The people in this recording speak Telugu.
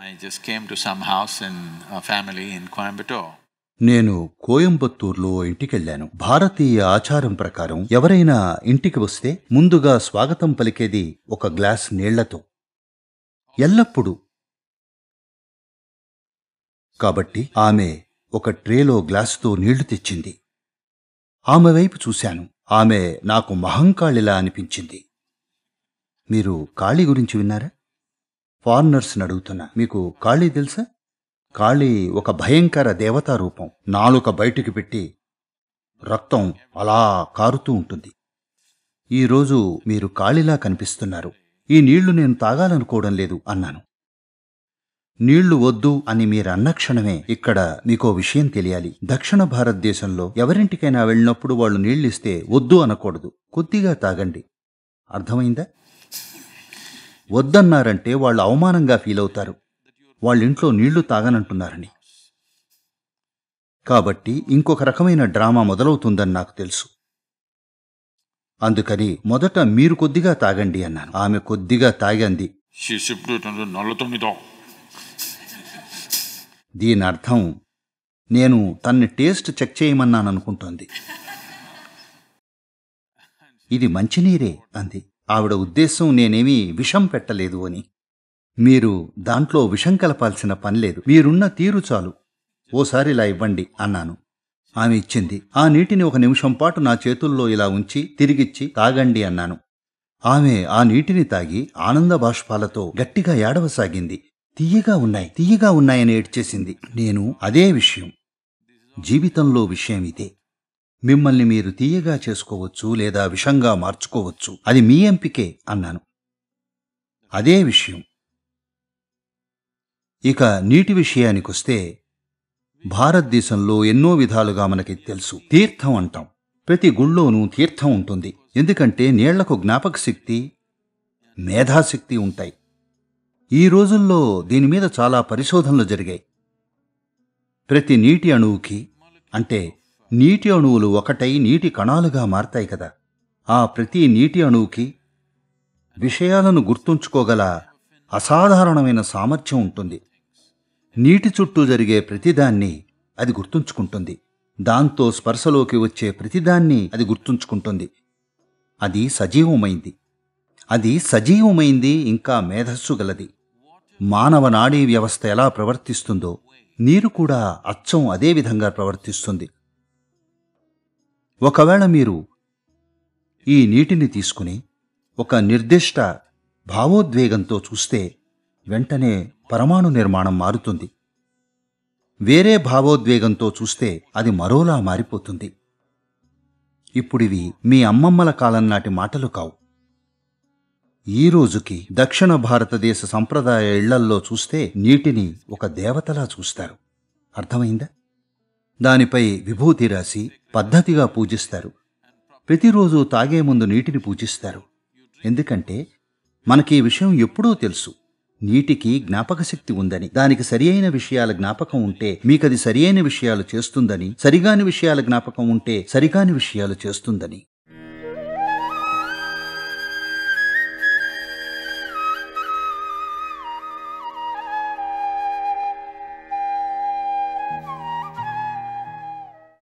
I just came to some house in a family in Coimbatore. నేను కోయంబత్తూర్లో ఇంటికెళ్ళాను భారతీయ ఆచారం ప్రకారం ఎవరైనా ఇంటికి వస్తే ముందుగా స్వాగతం పలికేది ఒక గ్లాస్ నీళ్లతో ఎల్లప్పుడూ కాబట్టి ఆమె ఒక ట్రేలో గ్లాసుతో నీళ్లు తెచ్చింది ఆమె వైపు చూశాను ఆమె నాకు మహంకాళిలా అనిపించింది మీరు కాళీ గురించి విన్నారా ఫారినర్స్ని అడుగుతున్నా మీకు కాళీ తెలుసా కాళీ ఒక భయంకర దేవతా రూపం నాలుక బయటికి పెట్టి రక్తం అలా కారుతూ ఉంటుంది ఈరోజు మీరు కాళీలా కనిపిస్తున్నారు ఈ నీళ్లు నేను తాగాలనుకోవడం లేదు అన్నాను నీళ్లు వద్దు అని మీరన్న క్షణమే ఇక్కడ మీకో విషయం తెలియాలి దక్షిణ భారతదేశంలో ఎవరింటికైనా వెళ్ళినప్పుడు వాళ్ళు నీళ్ళిస్తే వద్దు అనకూడదు కొద్దిగా తాగండి అర్థమైందా వద్దన్నారంటే వాళ్ళు అవమానంగా ఫీల్ అవుతారు వాళ్ళ ఇంట్లో నీళ్లు తాగనంటున్నారని కాబట్టి ఇంకొక రకమైన డ్రామా మొదలవుతుందని నాకు తెలుసు అందుకని మొదట మీరు కొద్దిగా తాగండి అన్నాను ఆమె కొద్దిగా తాగంది She sipped it and నల్లతొమ్మిదో దీని అర్థం నేను తన్ని టేస్ట్ చెక్ చేయమన్నాను అనుకుంటోంది ఇది మంచినీరే అంది ఆవిడ ఉద్దేశం నేనేమీ విషం పెట్టలేదు అని మీరు దాంట్లో విషం కలపాల్సిన పనిలేదు మీరున్న తీరు చాలు ఓసారి ఇలా ఇవ్వండి అన్నాను ఆమె ఇచ్చింది ఆ నీటిని ఒక నిమిషం పాటు నా చేతుల్లో ఇలా ఉంచి తిరిగిచ్చి తాగండి అన్నాను ఆమె ఆ నీటిని తాగి ఆనంద బాష్పాలతో గట్టిగా ఏడవసాగింది తీయగా ఉన్నాయి తీయగా ఉన్నాయని ఏడ్చేసింది నేను అదే విషయం జీవితంలో విషయం ఇదే మిమ్మల్ని మీరు తీయగా చేసుకోవచ్చు లేదా విషంగా మార్చుకోవచ్చు అది మీ ఎంపికే అన్నాను అదే విషయం ఇక నీటి విషయానికొస్తే భారతదేశంలో ఎన్నో విధాలుగా మనకి తెలుసు తీర్థం అంటాం ప్రతి గుళ్ళోనూ తీర్థం ఉంటుంది ఎందుకంటే నీళ్లకు జ్ఞాపక శక్తి మేధాశక్తి ఉంటాయి ఈ రోజుల్లో దీని మీద చాలా పరిశోధనలు జరిగాయి ప్రతి నీటి అణువుకి అంటే నీటి అణువులు ఒకటై నీటి కణాలుగా మారతాయి కదా ఆ ప్రతి నీటి అణువుకి విషయాలను గుర్తుంచుకోగల అసాధారణమైన సామర్థ్యం ఉంటుంది నీటి చుట్టూ జరిగే ప్రతిదాన్ని అది గుర్తుంచుకుంటుంది దాంతో స్పర్శలోకి వచ్చే ప్రతిదాన్ని అది గుర్తుంచుకుంటుంది అది సజీవమైంది అది సజీవమైంది ఇంకా మేధస్సు గలది మానవ నాడీ వ్యవస్థ ఎలా ప్రవర్తిస్తుందో నీరు కూడా అచ్చం అదే విధంగా ప్రవర్తిస్తుంది ఒకవేళ మీరు ఈ నీటిని తీసుకుని ఒక నిర్దిష్ట భావోద్వేగంతో చూస్తే వెంటనే పరమాణు నిర్మాణం మారుతుంది వేరే భావోద్వేగంతో చూస్తే అది మరోలా మారిపోతుంది ఇప్పుడివి మీ అమ్మమ్మల కాలం నాటి మాటలు కావు ఈ రోజుకి దక్షిణ భారతదేశ సంప్రదాయ ఇళ్లల్లో చూస్తే నీటిని ఒక దేవతలా చూస్తారు అర్థమైందా దానిపై విభూతి రాసి పద్ధతిగా పూజిస్తారు ప్రతిరోజు తాగే ముందు నీటిని పూజిస్తారు ఎందుకంటే మనకి ఈ విషయం ఎప్పుడూ తెలుసు నీటికి జ్ఞాపక శక్తి ఉందని దానికి సరియైన విషయాల జ్ఞాపకం ఉంటే మీకది సరియైన విషయాలు చేస్తుందని సరిగాని విషయాల జ్ఞాపకం ఉంటే సరిగాని విషయాలు చేస్తుందని